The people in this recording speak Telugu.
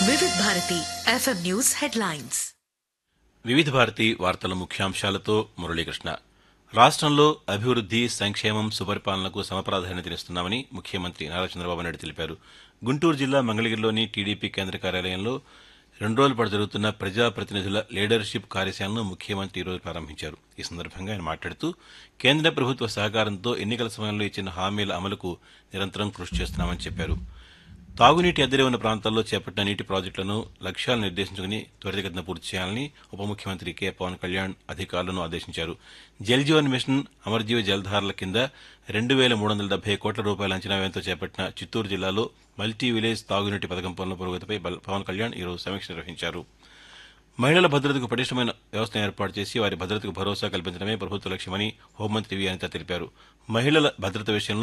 వివిధ భారతి ఎఫ్ఎం న్యూస్ హెడ్లైన్స్ వివిధ భారతి వార్తల ముఖ్యాంశాలతో మురళీకృష్ణ రాష్ట్రంలో అభివృద్ది సంక్షేమం సుపరిపాలనకు సమప్రాధాన్యతనిస్తున్నామని ముఖ్యమంత్రి నారా చంద్రబాబు నాయుడు తెలిపారు గుంటూరు జిల్లా మంగళగిరిలోని టీడీపీ కేంద్ర కార్యాలయంలో రెండు రోజుల పాటు జరుగుతున్న ప్రజాప్రతినిధుల లీడర్షిప్ కార్యశాలను ముఖ్యమంత్రి ఈరోజు ప్రారంభించారు ఈ సందర్భంగా ఆయన మాట్లాడుతూ కేంద్ర ప్రభుత్వ సహకారంతో ఎన్నికల సమయంలో ఇచ్చిన హామీల అమలుకు నిరంతరం కృషి చేస్తున్నామని చెప్పారు తాగునీటి అద్దెరి ఉన్న ప్రాంతాల్లో చేపట్టిన నీటి ప్రాజెక్టులను లక్ష్యాలను నిర్దేశించుకుని త్వరితగతిన పూర్తి చేయాలని ఉప ముఖ్యమంత్రి కె పవన్ కళ్యాణ్ అధికారులను ఆదేశించారు జల్ జీవన్ మిషన్ అమర్జీవ జలధారల కింద రెండు వేల మూడు వందల డెబ్బై కోట్ల రూపాయల అంచనా వ్యయంతో చేపట్టిన చిత్తూరు జిల్లాలో మల్టీ విలేజ్ తాగునీటి పథకం పనుల పురోగతిపై బల్- పవన్ కళ్యాణ్ ఈరోజు సమీక్ష నిర్వహించారు మహిళల భద్రతకు పటిష్టమైన వ్యవస్థను ఏర్పాటు చేసి వారి భద్రతకు భరోసా కల్పించడమే ప్రభుత్వ లక్ష్యమని హోంమంత్రి వి అనిత తెలిపారు మహిళల భద్రత విషయంలో